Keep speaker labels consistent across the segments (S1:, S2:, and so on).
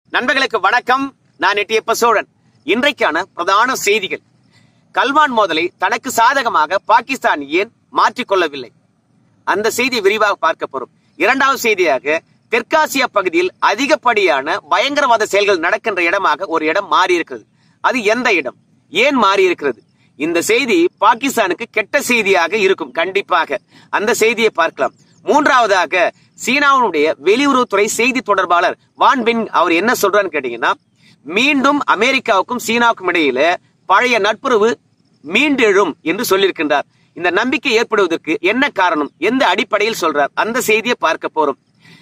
S1: நண்பர்களுக்கு வணக்கம் நான் எட்டியப்ப சோழன் இன்றைக்கான பிரதான செய்திகள் கல்வான் மோதலை தனக்கு சாதகமாக பாகிஸ்தான் ஏன் மாற்றிக்கொள்ளவில்லை அந்த செய்தி விரிவாக பார்க்க போறோம் இரண்டாவது செய்தியாக தெற்காசிய பகுதியில் அதிகப்படியான பயங்கரவாத செயல்கள் நடக்கின்ற இடமாக ஒரு இடம் மாறி இருக்கிறது அது எந்த இடம் ஏன் மாறி இருக்கிறது இந்த செய்தி பாகிஸ்தானுக்கு கெட்ட செய்தியாக இருக்கும் கண்டிப்பாக அந்த செய்தியை பார்க்கலாம் மூன்றாவதாக சீனாவுடைய வெளியுறவுத்துறை செய்தி தொடர்பாளர் வான் பின் அவர் என்ன சொல்றான்னு கேட்டீங்கன்னா மீண்டும் அமெரிக்காவுக்கும் சீனாவுக்கும் இடையில பழைய நட்புறவு மீண்டெழும் என்று சொல்லியிருக்கின்றார் இந்த நம்பிக்கை ஏற்படுவதற்கு என்ன காரணம் எந்த அடிப்படையில் சொல்றார் அந்த செய்தியை பார்க்க போறோம்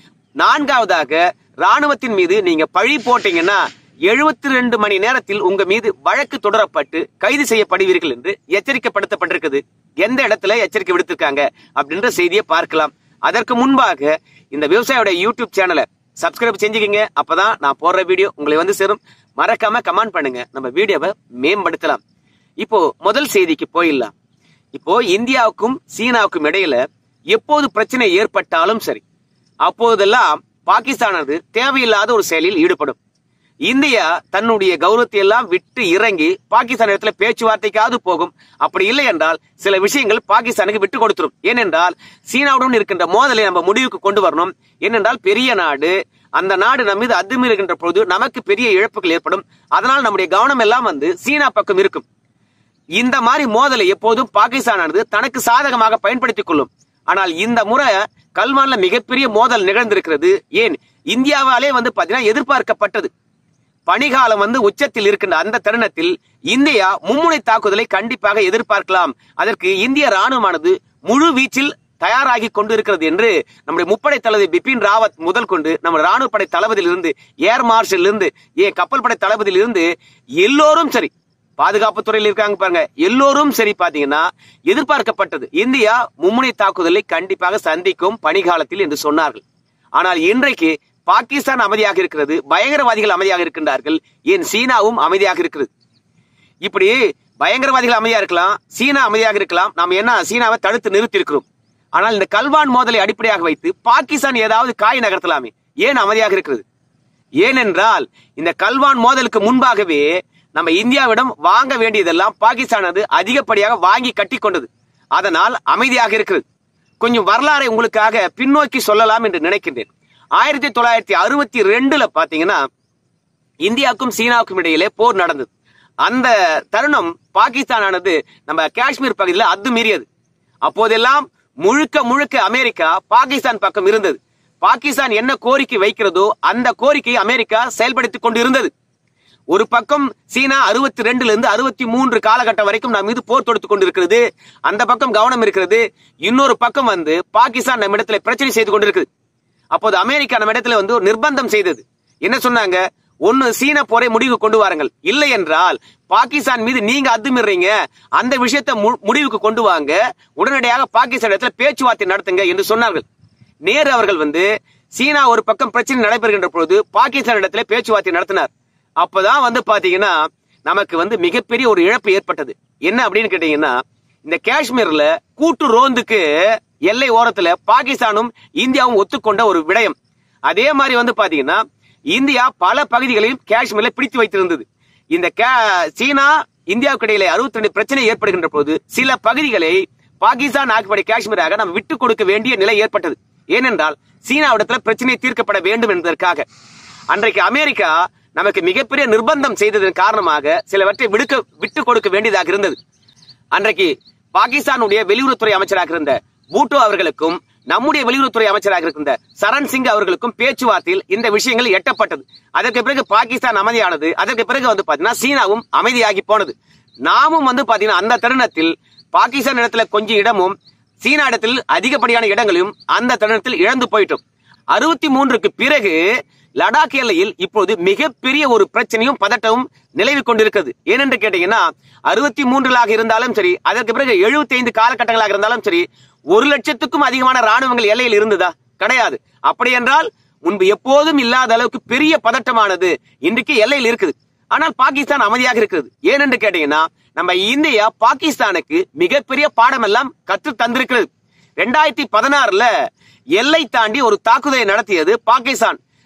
S1: நான்காவதாக ராணுவத்தின் மீது நீங்க பழி போட்டீங்கன்னா எழுபத்தி ரெண்டு மணி நேரத்தில் உங்க மீது வழக்கு தொடரப்பட்டு கைது செய்யப்படுவீர்கள் என்று எச்சரிக்கைப்படுத்தப்பட்டிருக்குது எந்த இடத்துல எச்சரிக்கை விடுத்திருக்காங்க அப்படின்ற செய்தியை பார்க்கலாம் அதற்கு முன்பாக இந்த விவசாயோட யூடியூப் சேனலை சப்ஸ்கிரைப் செஞ்சுக்கிங்க அப்பதான் நான் போடுற வீடியோ உங்களை வந்து சேரும் மறக்காம கமெண்ட் பண்ணுங்க நம்ம வீடியோவை மேம்படுத்தலாம் இப்போ முதல் செய்திக்கு போயிடலாம் இப்போ இந்தியாவுக்கும் சீனாவுக்கும் இடையில எப்போது பிரச்சனை ஏற்பட்டாலும் சரி அப்போதெல்லாம் பாகிஸ்தானது தேவையில்லாத ஒரு செயலில் ஈடுபடும் இந்தியா தன்னுடைய கௌரவத்தை எல்லாம் விட்டு இறங்கி பாகிஸ்தான் இடத்துல பேச்சுவார்த்தைக்காவது போகும் அப்படி இல்லை என்றால் சில விஷயங்கள் பாகிஸ்தானுக்கு விட்டு கொடுத்துரும் ஏனென்றால் சீனாவுடன் இருக்கின்ற மோதலை நம்ம முடிவுக்கு கொண்டு வரணும் ஏனென்றால் பெரிய நாடு அந்த நாடு நம்ம மீது அத்துமீறுகின்ற பொழுது நமக்கு பெரிய இழப்புகள் ஏற்படும் அதனால் நம்முடைய கவனம் எல்லாம் வந்து சீனா பக்கம் இருக்கும் இந்த மாதிரி மோதலை எப்போதும் பாகிஸ்தானானது தனக்கு சாதகமாக பயன்படுத்திக் கொள்ளும் ஆனால் இந்த முறை கல்வான்ல மிகப்பெரிய மோதல் நிகழ்ந்திருக்கிறது ஏன் இந்தியாவாலே வந்து பாத்தீங்கன்னா எதிர்பார்க்கப்பட்டது பனிகாலம் வந்து உச்சத்தில் இருக்கின்ற அந்த தருணத்தில் இந்தியா மும்முனை தாக்குதலை கண்டிப்பாக எதிர்பார்க்கலாம் அதற்கு இந்திய ராணுவமானது முழு வீச்சில் தயாராகி கொண்டிருக்கிறது என்று நம்முடைய முப்படை தளபதி பிபின் ராவத் முதல் கொண்டு நம்ம ராணுவ படை தளபதியிலிருந்து ஏர் மார்ஷல் இருந்து ஏன் கப்பல் படை தளபதியிலிருந்து எல்லோரும் சரி பாதுகாப்பு துறையில் இருக்காங்க பாருங்க எல்லோரும் சரி பாத்தீங்கன்னா எதிர்பார்க்கப்பட்டது இந்தியா மும்முனை தாக்குதலை கண்டிப்பாக சந்திக்கும் பனிகாலத்தில் என்று சொன்னார்கள் ஆனால் இன்றைக்கு பாகிஸ்தான் அமைதியாக இருக்கிறது பயங்கரவாதிகள் அமைதியாக இருக்கின்றார்கள் ஏன் சீனாவும் அமைதியாக இருக்கிறது இப்படி பயங்கரவாதிகள் அமைதியா இருக்கலாம் சீனா அமைதியாக இருக்கலாம் நாம் என்ன சீனாவை தடுத்து நிறுத்தி இருக்கிறோம் ஆனால் இந்த கல்வான் மோதலை அடிப்படையாக வைத்து பாகிஸ்தான் ஏதாவது காய் நகர்த்தலாமே ஏன் அமைதியாக இருக்கிறது ஏனென்றால் இந்த கல்வான் மோதலுக்கு முன்பாகவே நம்ம இந்தியாவிடம் வாங்க வேண்டியதெல்லாம் பாகிஸ்தானது அதிகப்படியாக வாங்கி கட்டி கொண்டது அதனால் அமைதியாக இருக்கிறது கொஞ்சம் வரலாறை உங்களுக்காக பின்னோக்கி சொல்லலாம் என்று நினைக்கின்றேன் ஆயிரத்தி தொள்ளாயிரத்தி அறுபத்தி ரெண்டுல பாத்தீங்கன்னா இந்தியாவுக்கும் சீனாவுக்கும் இடையிலே போர் நடந்தது அந்த தருணம் பாகிஸ்தானானது நம்ம காஷ்மீர் பகுதியில் அத்து மீறியது அப்போதெல்லாம் முழுக்க முழுக்க அமெரிக்கா பாகிஸ்தான் பக்கம் இருந்தது பாகிஸ்தான் என்ன கோரிக்கை வைக்கிறதோ அந்த கோரிக்கையை அமெரிக்கா செயல்படுத்திக் கொண்டு இருந்தது ஒரு பக்கம் சீனா அறுபத்தி ரெண்டுல இருந்து அறுபத்தி மூன்று காலகட்டம் வரைக்கும் நம்ம மீது போர் தொடுத்துக் கொண்டிருக்கிறது அந்த பக்கம் கவனம் இருக்கிறது இன்னொரு பக்கம் வந்து பாகிஸ்தான் நம்ம இடத்துல பிரச்சனை செய்து கொண்டிருக்குது அப்போது அமெரிக்கா நம்ம இடத்துல வந்து ஒரு நிர்பந்தம் செய்தது என்ன சொன்னாங்க ஒன்னு சீன போரை முடிவு கொண்டு வாருங்கள் இல்லை என்றால் பாகிஸ்தான் மீது நீங்க அத்துமீறீங்க அந்த விஷயத்தை மு- முடிவுக்கு கொண்டு வாங்க உடனடியாக பாகிஸ்தான் இடத்துல பேச்சுவார்த்தை நடத்துங்க என்று சொன்னார்கள் நேரு அவர்கள் வந்து சீனா ஒரு பக்கம் பிரச்சனை நடைபெறுகின்ற பொழுது பாகிஸ்தான் இடத்துல பேச்சுவார்த்தை நடத்தினார் அப்பதான் வந்து பாத்தீங்கன்னா நமக்கு வந்து மிகப்பெரிய ஒரு இழப்பு ஏற்பட்டது என்ன அப்படின்னு கேட்டீங்கன்னா இந்த காஷ்மீர்ல கூட்டு ரோந்துக்கு எல்லை ஓரத்துல பாகிஸ்தானும் இந்தியாவும் ஒத்துக்கொண்ட ஒரு விடயம் அதே மாதிரி வந்து பாத்தீங்கன்னா இந்தியா பல பகுதிகளையும் காஷ்மீர்ல பிடித்து வைத்திருந்தது இந்த கா- சீனா இந்தியாவுக்கு இடையிலே அறுபத்தி ரெண்டு பிரச்சனை ஏற்படுகின்ற போது சில பகுதிகளை பாகிஸ்தான் ஆக்கிப்படை காஷ்மீராக நாம் விட்டுக் கொடுக்க வேண்டிய நிலை ஏற்பட்டது ஏனென்றால் சீனாவிடத்துல பிரச்சனை தீர்க்கப்பட வேண்டும் என்பதற்காக அன்றைக்கு அமெரிக்கா நமக்கு மிகப்பெரிய நிர்பந்தம் செய்ததன் காரணமாக சிலவற்றை விடுக்க விட்டு கொடுக்க வேண்டியதாக இருந்தது அன்றைக்கு பாகிஸ்தானுடைய வெளியுறவுத்துறை அமைச்சராக இருந்த பூட்டோ அவர்களுக்கும் நம்முடைய வெளியுறவுத்துறை அமைச்சராக இருக்கின்ற சரண் சிங் அவர்களுக்கும் பேச்சுவார்த்தையில் இந்த விஷயங்கள் எட்டப்பட்டது அதற்கு பிறகு பாகிஸ்தான் அமைதியானது அதற்கு பிறகு வந்து பாத்தீங்கன்னா சீனாவும் அமைதியாகி போனது நாமும் வந்து பாத்தீங்கன்னா அந்த தருணத்தில் பாகிஸ்தான் இடத்துல கொஞ்சம் இடமும் சீனா இடத்தில் அதிகப்படியான இடங்களையும் அந்த தருணத்தில் இழந்து போயிட்டோம் அறுபத்தி மூன்றுக்கு பிறகு லடாக் எல்லையில் இப்போது மிகப்பெரிய ஒரு பிரச்சனையும் பதட்டமும் நிலவி கொண்டிருக்கிறது ஏனென்று கேட்டீங்கன்னா அறுபத்தி மூன்றுலாக இருந்தாலும் சரி அதற்கு பிறகு 75 காலகட்டங்களாக இருந்தாலும் சரி ஒரு லட்சத்துக்கும் அதிகமான ராணுவங்கள் எல்லையில் இருந்ததா கிடையாது அப்படி என்றால் முன்பு எப்போதும் இல்லாத அளவுக்கு பெரிய பதட்டமானது இன்றைக்கு எல்லையில் இருக்குது ஆனால் பாகிஸ்தான் அமைதியாக இருக்கிறது ஏனென்று கேட்டீங்கன்னா நம்ம இந்தியா பாகிஸ்தானுக்கு மிகப்பெரிய பாடம் எல்லாம் கற்று தந்திருக்கிறது ரெண்டாயிரத்தி பதினாறுல எல்லை தாண்டி ஒரு தாக்குதலை நடத்தியது பாகிஸ்தான்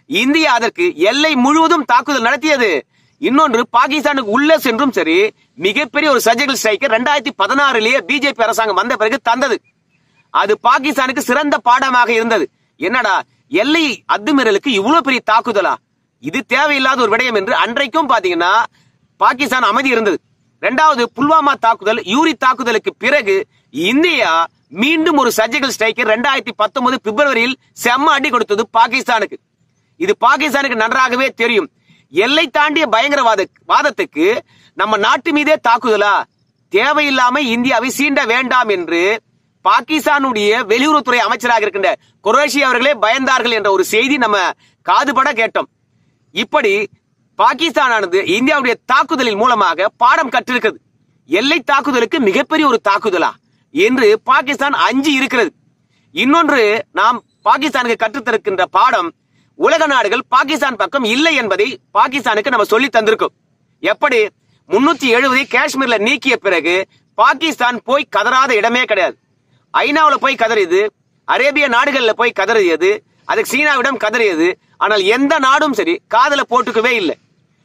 S1: இந்தியா அதற்கு எல்லை முழுவதும் தாக்குதல் நடத்தியது இன்னொன்று பாகிஸ்தானுக்கு உள்ள சென்றும் சரி மிகப்பெரிய ஒரு சர்ஜிக்கல் ஸ்ட்ரைக் ரெண்டாயிரத்தி பதினாறுலயே பிஜேபி அரசாங்கம் வந்த பிறகு தந்தது அது பாகிஸ்தானுக்கு சிறந்த பாடமாக இருந்தது என்னடா எல்லை அத்துமீறலுக்கு இவ்வளவு பெரிய தாக்குதலா இது தேவையில்லாத ஒரு விடயம் என்று அன்றைக்கும் பாத்தீங்கன்னா பாகிஸ்தான் அமைதி இருந்தது இரண்டாவது புல்வாமா தாக்குதல் யூரி தாக்குதலுக்கு பிறகு இந்தியா மீண்டும் ஒரு சர்ஜிக்கல் ஸ்ட்ரைக் ரெண்டாயிரத்தி பத்தொன்பது பிப்ரவரியில் செம்ம அடி கொடுத்தது பாகிஸ்தானுக்கு இது பாகிஸ்தானுக்கு நன்றாகவே தெரியும் எல்லை தாண்டிய பயங்கரவாத வாதத்துக்கு நம்ம நாட்டு மீதே தாக்குதலா தேவையில்லாம இந்தியாவை சீண்ட வேண்டாம் என்று பாகிஸ்தானுடைய வெளியுறவுத்துறை அமைச்சராக இருக்கின்ற குரேஷி அவர்களே பயந்தார்கள் என்ற ஒரு செய்தி நம்ம காதுபட கேட்டோம் இப்படி பாகிஸ்தானானது இந்தியாவுடைய தாக்குதலின் மூலமாக பாடம் கற்றிருக்கிறது எல்லை தாக்குதலுக்கு மிகப்பெரிய ஒரு தாக்குதலா என்று பாகிஸ்தான் அஞ்சி இருக்கிறது இன்னொன்று நாம் பாகிஸ்தானுக்கு கற்றுத்தருக்கின்ற பாடம் உலக நாடுகள் பாகிஸ்தான் பக்கம் இல்லை என்பதை பாகிஸ்தானுக்கு நம்ம சொல்லி தந்திருக்கோம் எப்படி முன்னூத்தி எழுபதை காஷ்மீர்ல நீக்கிய பிறகு பாகிஸ்தான் போய் கதறாத இடமே கிடையாது ஐநாவுல போய் கதறியது அரேபிய நாடுகள்ல போய் கதறியது அதுக்கு சீனாவிடம் கதறியது ஆனால் எந்த நாடும் சரி காதல போட்டுக்கவே இல்லை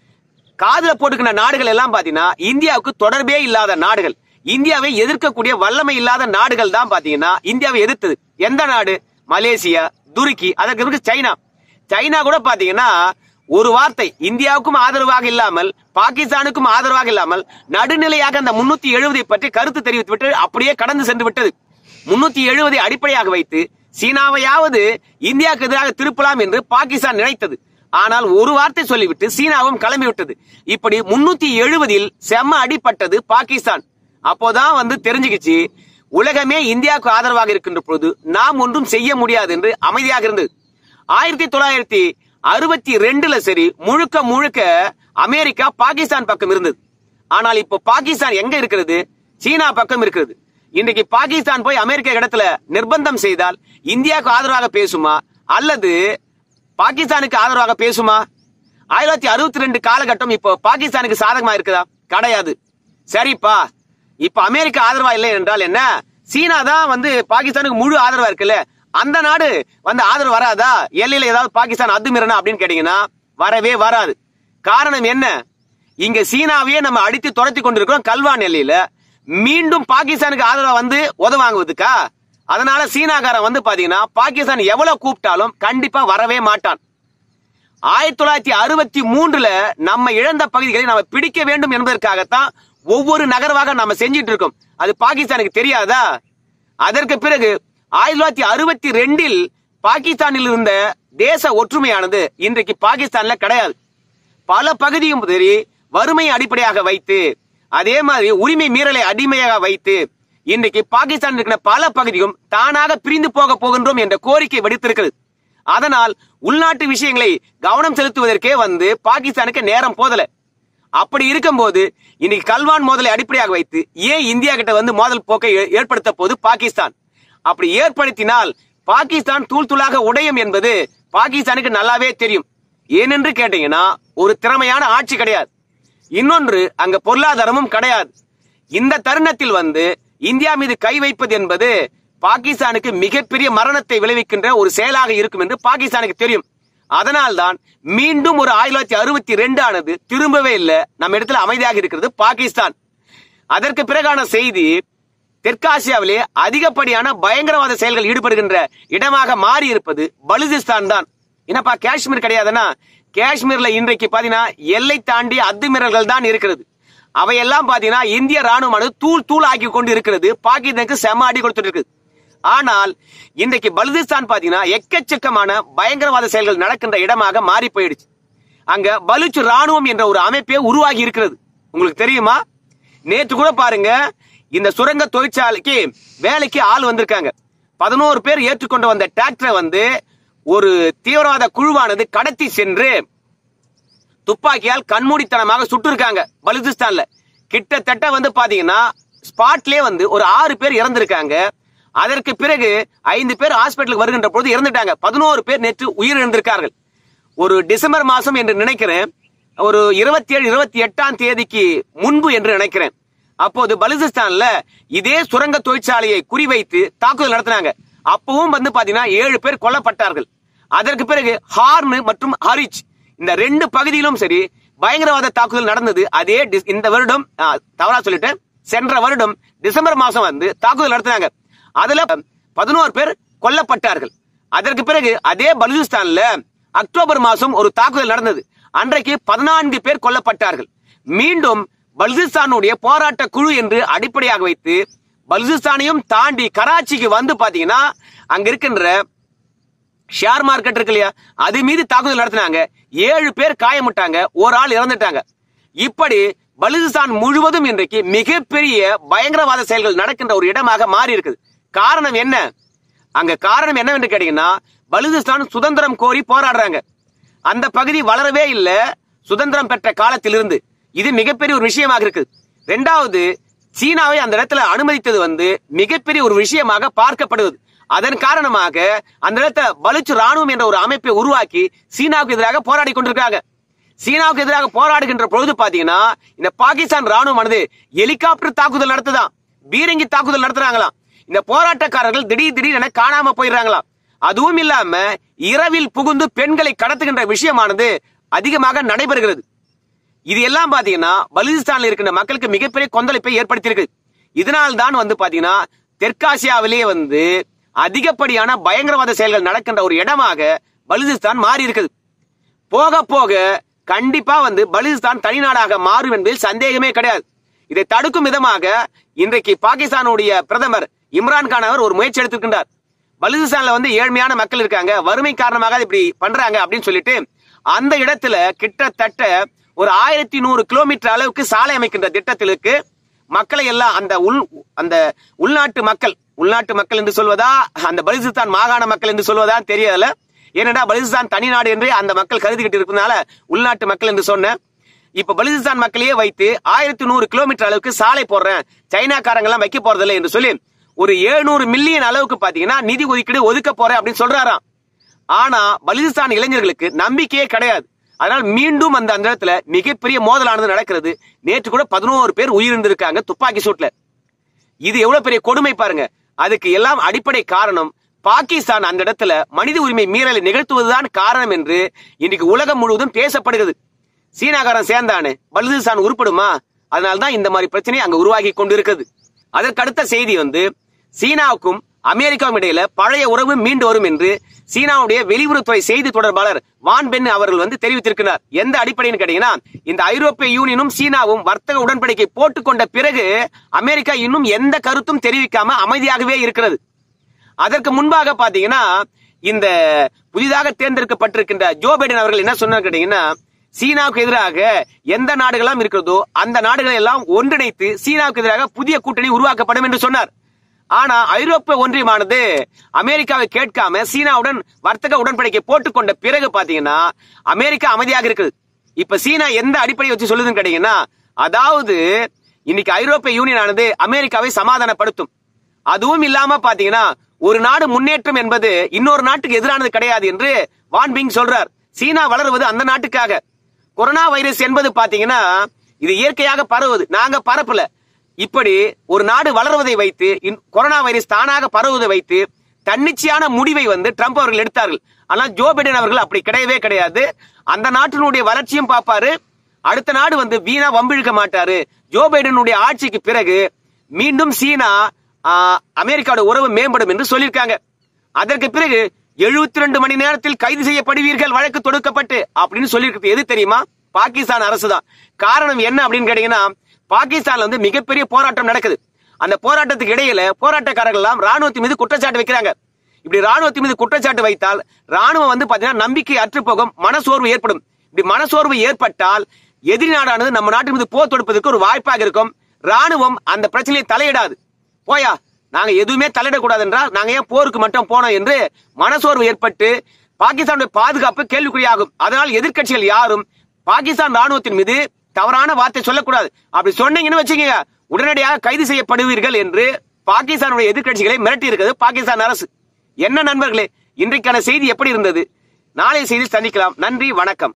S1: காதுல போட்டுக்கிற நாடுகள் எல்லாம் பாத்தீங்கன்னா இந்தியாவுக்கு தொடர்பே இல்லாத நாடுகள் இந்தியாவை எதிர்க்கக்கூடிய வல்லமை இல்லாத நாடுகள் தான் பாத்தீங்கன்னா இந்தியாவை எதிர்த்தது எந்த நாடு மலேசியா துருக்கி அதற்கு பிறகு சைனா சைனா கூட பாத்தீங்கன்னா ஒரு வார்த்தை இந்தியாவுக்கும் ஆதரவாக இல்லாமல் பாகிஸ்தானுக்கும் ஆதரவாக இல்லாமல் நடுநிலையாக அந்த முன்னூத்தி எழுபதை பற்றி கருத்து தெரிவித்து விட்டு அப்படியே கடந்து சென்று விட்டது முன்னூத்தி எழுபதை அடிப்படையாக வைத்து சீனாவையாவது இந்தியாவுக்கு எதிராக திருப்பலாம் என்று பாகிஸ்தான் நினைத்தது ஆனால் ஒரு வார்த்தை சொல்லிவிட்டு சீனாவும் கிளம்பி விட்டது இப்படி முன்னூத்தி எழுபதில் செம்ம அடிப்பட்டது பாகிஸ்தான் அப்போதான் வந்து தெரிஞ்சுக்கிச்சு உலகமே இந்தியாவுக்கு ஆதரவாக இருக்கின்ற பொழுது நாம் ஒன்றும் செய்ய முடியாது என்று அமைதியாக இருந்தது ஆயிரத்தி தொள்ளாயிரத்தி அறுபத்தி ரெண்டுல சரி முழுக்க முழுக்க அமெரிக்கா பாகிஸ்தான் பக்கம் இருந்தது ஆனால் இப்போ பாகிஸ்தான் எங்க இருக்கிறது சீனா பக்கம் இருக்கிறது இன்றைக்கு பாகிஸ்தான் போய் அமெரிக்க இடத்துல நிர்பந்தம் செய்தால் இந்தியாவுக்கு ஆதரவாக பேசுமா அல்லது பாகிஸ்தானுக்கு ஆதரவாக பேசுமா ஆயிரத்தி அறுபத்தி ரெண்டு காலகட்டம் இப்போ பாகிஸ்தானுக்கு சாதகமா இருக்குதா கிடையாது சரிப்பா இப்ப அமெரிக்கா ஆதரவா இல்லை என்றால் என்ன சீனா தான் வந்து பாகிஸ்தானுக்கு முழு ஆதரவா இருக்குல்ல அந்த நாடு வந்து ஆதரவு வராதா எல்லையில ஏதாவது பாகிஸ்தான் அத்துமீறனா அப்படின்னு கேட்டீங்கன்னா வரவே வராது காரணம் என்ன இங்க சீனாவையே நம்ம அடித்து துரத்தி கொண்டிருக்கிறோம் கல்வான் எல்லையில மீண்டும் பாகிஸ்தானுக்கு ஆதரவா வந்து உதவாங்குவதுக்கா அதனால சீனாக்காரன் வந்து பாத்தீங்கன்னா பாகிஸ்தான் எவ்வளவு கூப்பிட்டாலும் கண்டிப்பா வரவே மாட்டான் ஆயிரத்தி தொள்ளாயிரத்தி அறுபத்தி மூன்றுல நம்ம இழந்த பகுதிகளை நாம பிடிக்க வேண்டும் என்பதற்காகத்தான் ஒவ்வொரு நகர்வாக நாம செஞ்சிட்டு இருக்கோம் அது பாகிஸ்தானுக்கு தெரியாதா அதற்கு பிறகு ஆயிரத்தி தொள்ளாயிரத்தி அறுபத்தி ரெண்டில் பாகிஸ்தானில் இருந்த தேச ஒற்றுமையானது இன்றைக்கு பாகிஸ்தான்ல கிடையாது பல பகுதியும் சரி வறுமையை அடிப்படையாக வைத்து அதே மாதிரி உரிமை மீறலை அடிமையாக வைத்து இன்றைக்கு பாகிஸ்தான் இருக்கிற பல பகுதியும் தானாக பிரிந்து போக போகின்றோம் என்ற கோரிக்கை விடுத்திருக்கிறது அதனால் உள்நாட்டு விஷயங்களை கவனம் செலுத்துவதற்கே வந்து பாகிஸ்தானுக்கு நேரம் போதல அப்படி இருக்கும்போது இன்னைக்கு கல்வான் மோதலை அடிப்படையாக வைத்து ஏன் இந்தியா கிட்ட வந்து மோதல் போக்கை ஏ- ஏற்படுத்த போது பாகிஸ்தான் அப்படி ஏற்படுத்தினால் பாகிஸ்தான் தூள் தூளாக உடையும் என்பது பாகிஸ்தானுக்கு நல்லாவே தெரியும் ஏனென்று கேட்டீங்கன்னா ஒரு திறமையான ஆட்சி கிடையாது இன்னொன்று அங்க பொருளாதாரமும் கிடையாது இந்த தருணத்தில் வந்து இந்தியா மீது கை வைப்பது என்பது பாகிஸ்தானுக்கு மிகப்பெரிய மரணத்தை விளைவிக்கின்ற ஒரு செயலாக இருக்கும் என்று பாகிஸ்தானுக்கு தெரியும் அதனால்தான் மீண்டும் ஒரு ஆயிரத்தி தொள்ளாயிரத்தி அறுபத்தி ரெண்டு ஆனது திரும்பவே இல்லை நம்ம இடத்துல அமைதியாக இருக்கிறது பாகிஸ்தான் அதற்கு பிறகான செய்தி தெற்காசியாவிலே அதிகப்படியான பயங்கரவாத செயல்கள் ஈடுபடுகின்ற இடமாக மாறி இருப்பது பலுசிஸ்தான் தான் என்னப்பா காஷ்மீர் கிடையாதுன்னா காஷ்மீர்ல இன்றைக்கு பாத்தீங்கன்னா எல்லை தாண்டி அத்துமீறல்கள் தான் இருக்கிறது அவையெல்லாம் பாத்தீங்கன்னா இந்திய ராணுவமானது தூள் தூள் ஆக்கி கொண்டு இருக்கிறது பாகிஸ்தானுக்கு செம அடி கொடுத்துட்டு இருக்குது ஆனால் இன்றைக்கு பலுசிஸ்தான் பாத்தீங்கன்னா எக்கச்சக்கமான பயங்கரவாத செயல்கள் நடக்கின்ற இடமாக மாறி போயிடுச்சு அங்க பலுச் ராணுவம் என்ற ஒரு அமைப்பே உருவாகி இருக்கிறது உங்களுக்கு தெரியுமா நேற்று கூட பாருங்க இந்த சுரங்க தொழிற்சாலைக்கு வேலைக்கு ஆள் வந்திருக்காங்க பதினோரு பேர் ஏற்றுக்கொண்டு வந்த டிராக்டரை வந்து ஒரு தீவிரவாத குழுவானது கடத்தி சென்று துப்பாக்கியால் கண்மூடித்தனமாக சுட்டிருக்காங்க பலுச்சிஸ்தான்ல கிட்டத்தட்ட வந்து பாத்தீங்கன்னா ஸ்பாட்லயே வந்து ஒரு ஆறு பேர் இறந்திருக்காங்க அதற்கு பிறகு ஐந்து பேர் ஹாஸ்பிட்டலுக்கு வருகின்ற பொழுது இறந்துட்டாங்க பதினோரு பேர் நேற்று உயிரிழந்திருக்கார்கள் ஒரு டிசம்பர் மாசம் என்று நினைக்கிறேன் ஒரு இருபத்தி ஏழு இருபத்தி எட்டாம் தேதிக்கு முன்பு என்று நினைக்கிறேன் அப்போது பலுசிஸ்தான்ல இதே சுரங்க தொழிற்சாலையை குறிவைத்து தாக்குதல் நடத்தினாங்க அப்பவும் வந்து பாத்தீங்கன்னா ஏழு பேர் கொல்லப்பட்டார்கள் அதற்கு பிறகு ஹார்ன் மற்றும் ஹரிச் இந்த ரெண்டு பகுதியிலும் சரி பயங்கரவாத தாக்குதல் நடந்தது அதே டிஸ்- இந்த வருடம் ஆ, தவறா சொல்லிட்டேன் சென்ற வருடம் டிசம்பர் மாசம் வந்து தாக்குதல் நடத்தினாங்க அதுல பதினோரு பேர் கொல்லப்பட்டார்கள் அதற்கு பிறகு அதே பலூச்சிஸ்தான்ல அக்டோபர் மாசம் ஒரு தாக்குதல் நடந்தது அன்றைக்கு பதினான்கு பேர் கொல்லப்பட்டார்கள் மீண்டும் பலுச்சிஸ்தானுடைய போராட்ட குழு என்று அடிப்படையாக வைத்து பலுச்சிஸ்தானையும் தாண்டி கராச்சிக்கு வந்து பாத்தீங்கன்னா அங்க இருக்கின்ற ஷேர் மார்க்கெட் இருக்கு இல்லையா அது மீது தாக்குதல் நடத்தினாங்க ஏழு பேர் காயமுட்டாங்க ஒரு ஆள் இறந்துட்டாங்க இப்படி பலுச்சிஸ்தான் முழுவதும் இன்றைக்கு மிகப்பெரிய பயங்கரவாத செயல்கள் நடக்கின்ற ஒரு இடமாக மாறி இருக்குது காரணம் என்ன அங்க காரணம் என்னவென்று கேட்டீங்கன்னா பலுச்சிஸ்தான் சுதந்திரம் கோரி போராடுறாங்க அந்த பகுதி வளரவே இல்ல சுதந்திரம் பெற்ற காலத்திலிருந்து இது மிகப்பெரிய ஒரு விஷயமாக இருக்குது ரெண்டாவது சீனாவை அந்த இடத்துல அனுமதித்தது வந்து மிகப்பெரிய ஒரு விஷயமாக பார்க்கப்படுவது அதன் காரணமாக அந்த இடத்துல பலுச் ராணுவம் என்ற ஒரு அமைப்பை உருவாக்கி சீனாவுக்கு எதிராக போராடி கொண்டிருக்காங்க சீனாவுக்கு எதிராக போராடுகின்ற பொழுது பாத்தீங்கன்னா இந்த பாகிஸ்தான் ராணுவமானது ஹெலிகாப்டர் தாக்குதல் நடத்துதான் பீரங்கி தாக்குதல் நடத்துறாங்களாம் இந்த போராட்டக்காரர்கள் திடீர் திடீர் என காணாம போயிடுறாங்களாம் அதுவும் இல்லாம இரவில் புகுந்து பெண்களை கடத்துகின்ற விஷயமானது அதிகமாக நடைபெறுகிறது இது எல்லாம் பாத்தீங்கன்னா பலுச்சிஸ்தான்ல இருக்கின்ற மக்களுக்கு மிகப்பெரிய கொந்தளிப்பை ஏற்படுத்தியிருக்கு இதனால் தான் வந்து பாத்தீங்கன்னா தெற்காசியாவிலேயே வந்து அதிகப்படியான பயங்கரவாத செயல்கள் நடக்கின்ற ஒரு இடமாக பலுச்சிஸ்தான் மாறி இருக்குது போக போக கண்டிப்பா வந்து பலுச்சிஸ்தான் தனிநாடாக மாறும் என்பதில் சந்தேகமே கிடையாது இதை தடுக்கும் விதமாக இன்றைக்கு பாகிஸ்தானுடைய பிரதமர் இம்ரான் கான் அவர் ஒரு முயற்சி எடுத்திருக்கின்றார் பலுச்சிஸ்தான்ல வந்து ஏழ்மையான மக்கள் இருக்காங்க வறுமை காரணமாக அது இப்படி பண்றாங்க அப்படின்னு சொல்லிட்டு அந்த இடத்துல கிட்டத்தட்ட ஒரு ஆயிரத்தி நூறு கிலோமீட்டர் அளவுக்கு சாலை அமைக்கின்ற திட்டத்திற்கு மக்களை எல்லாம் அந்த உள் அந்த உள்நாட்டு மக்கள் உள்நாட்டு மக்கள் என்று சொல்வதா அந்த பலுச்சிஸ்தான் மாகாண மக்கள் என்று சொல்வதா தெரியல ஏனென்றா பலுச்சிஸ்தான் தனி நாடு என்று அந்த மக்கள் கருதிக்கிட்டு இருப்பதனால உள்நாட்டு மக்கள் என்று சொன்னேன் இப்ப பலுச்சிஸ்தான் மக்களையே வைத்து ஆயிரத்தி நூறு கிலோமீட்டர் அளவுக்கு சாலை போடுறேன் சைனாக்காரங்க எல்லாம் வைக்க போறதில்லை என்று சொல்லி ஒரு 700 மில்லியன் அளவுக்கு பாத்தீங்கன்னா நிதி ஒதுக்கீடு ஒதுக்க போறேன் அப்படின்னு சொல்றாராம் ஆனா பலுச்சிஸ்தான் இளைஞர்களுக்கு நம்பிக்கையே கிடையாது அதனால் மீண்டும் அந்த அந்த இடத்துல மிகப்பெரிய மோதலானது நடக்கிறது நேற்று கூட பதினோரு பேர் உயிரிழந்திருக்காங்க துப்பாக்கி சூட்ல இது எவ்வளவு பெரிய கொடுமை பாருங்க அதுக்கு எல்லாம் அடிப்படை காரணம் பாகிஸ்தான் அந்த இடத்துல மனித உரிமை மீறலை நிகழ்த்துவதுதான் காரணம் என்று இன்னைக்கு உலகம் முழுவதும் பேசப்படுகிறது சீனாகாரன் சேர்ந்தானே பலுச்சிஸ்தான் உருப்படுமா அதனால்தான் இந்த மாதிரி பிரச்சனை அங்க உருவாகி கொண்டிருக்கிறது அதற்கு அடுத்த செய்தி வந்து சீனாவுக்கும் அமெரிக்காவும் இடையில பழைய உறவு மீண்டு வரும் என்று சீனாவுடைய வெளியுறவுத்துறை செய்தி தொடர்பாளர் வான் பென் அவர்கள் வந்து தெரிவித்திருக்கிறார் எந்த அடிப்படையில் கேட்டீங்கன்னா இந்த ஐரோப்பிய யூனியனும் சீனாவும் வர்த்தக உடன்படிக்கை போட்டுக்கொண்ட பிறகு அமெரிக்கா இன்னும் எந்த கருத்தும் தெரிவிக்காம அமைதியாகவே இருக்கிறது அதற்கு முன்பாக பாத்தீங்கன்னா இந்த புதிதாக தேர்ந்தெடுக்கப்பட்டிருக்கின்ற ஜோ பைடன் அவர்கள் என்ன சொன்னார் கேட்டீங்கன்னா சீனாவுக்கு எதிராக எந்த நாடுகளெல்லாம் இருக்கிறதோ அந்த நாடுகளை எல்லாம் ஒன்றிணைத்து சீனாவுக்கு எதிராக புதிய கூட்டணி உருவாக்கப்படும் என்று சொன்னார் ஆனா ஐரோப்பிய ஒன்றியமானது அமெரிக்காவை கேட்காம சீனாவுடன் வர்த்தக உடன்படிக்கை போட்டுக்கொண்ட பிறகு பாத்தீங்கன்னா அமெரிக்கா அமைதியாக இருக்குது இப்ப சீனா எந்த அடிப்படையை வச்சு சொல்லுதுன்னு கேட்டீங்கன்னா அதாவது இன்னைக்கு ஐரோப்பிய யூனியன் ஆனது அமெரிக்காவை சமாதானப்படுத்தும் அதுவும் இல்லாம பாத்தீங்கன்னா ஒரு நாடு முன்னேற்றம் என்பது இன்னொரு நாட்டுக்கு எதிரானது கிடையாது என்று வான் பிங் சொல்றார் சீனா வளருவது அந்த நாட்டுக்காக கொரோனா வைரஸ் என்பது பாத்தீங்கன்னா இது இயற்கையாக பரவுவது நாங்க பரப்பல இப்படி ஒரு நாடு வளருவதை வைத்து இன்- கொரோனா வைரஸ் தானாக பரவுவதை வைத்து தன்னிச்சையான முடிவை வந்து ட்ரம்ப் அவர்கள் எடுத்தார்கள் ஆனால் ஜோ பைடன் அவர்கள் அப்படி கிடையவே கிடையாது அந்த நாட்டினுடைய வளர்ச்சியும் பார்ப்பாரு அடுத்த நாடு வந்து வீணா வம்பிழுக்க மாட்டாரு ஜோ பைடனுடைய ஆட்சிக்கு பிறகு மீண்டும் சீனா ஆ, அமெரிக்காவோட உறவு மேம்படும் என்று சொல்லியிருக்காங்க அதற்கு பிறகு 72 ரெண்டு மணி நேரத்தில் கைது செய்யப்படுவீர்கள் வழக்கு தொடுக்கப்பட்டு அப்படின்னு சொல்லியிருக்கிறது எது தெரியுமா பாகிஸ்தான் அரசு தான் காரணம் என்ன அப்படின்னு கேட்டீங்கன்னா பாகிஸ்தான்ல வந்து மிகப்பெரிய போராட்டம் நடக்குது அந்த போராட்டத்துக்கு இடையில போராட்டக்காரர்கள் எல்லாம் ராணுவத்தின் மீது குற்றச்சாட்டு வைக்கிறாங்க இப்படி ராணுவத்தின் மீது குற்றச்சாட்டு வைத்தால் ராணுவம் வந்து பாத்தீங்கன்னா நம்பிக்கை அற்று போகும் மனசோர்வு ஏற்படும் இப்படி மனசோர்வு ஏற்பட்டால் எதிரி நாடானது நம்ம நாட்டு மீது போர் தொடுப்பதற்கு ஒரு வாய்ப்பாக இருக்கும் ராணுவம் அந்த பிரச்சனையை தலையிடாது போயா நாங்க எதுவுமே தலையிடக்கூடாது என்றால் நாங்க ஏன் போருக்கு மட்டும் போனோம் என்று மனசோர்வு ஏற்பட்டு பாகிஸ்தானுடைய பாதுகாப்பு கேள்விக்குறியாகும் அதனால் எதிர்க்கட்சிகள் யாரும் பாகிஸ்தான் ராணுவத்தின் மீது தவறான வார்த்தை சொல்லக்கூடாது அப்படி சொன்னீங்கன்னு வச்சுக்கோங்க உடனடியாக கைது செய்யப்படுவீர்கள் என்று பாகிஸ்தானுடைய எதிர்க்கட்சிகளை மிரட்டி இருக்கிறது பாகிஸ்தான் அரசு என்ன நண்பர்களே இன்றைக்கான செய்தி எப்படி இருந்தது நாளைய செய்தி சந்திக்கலாம் நன்றி வணக்கம்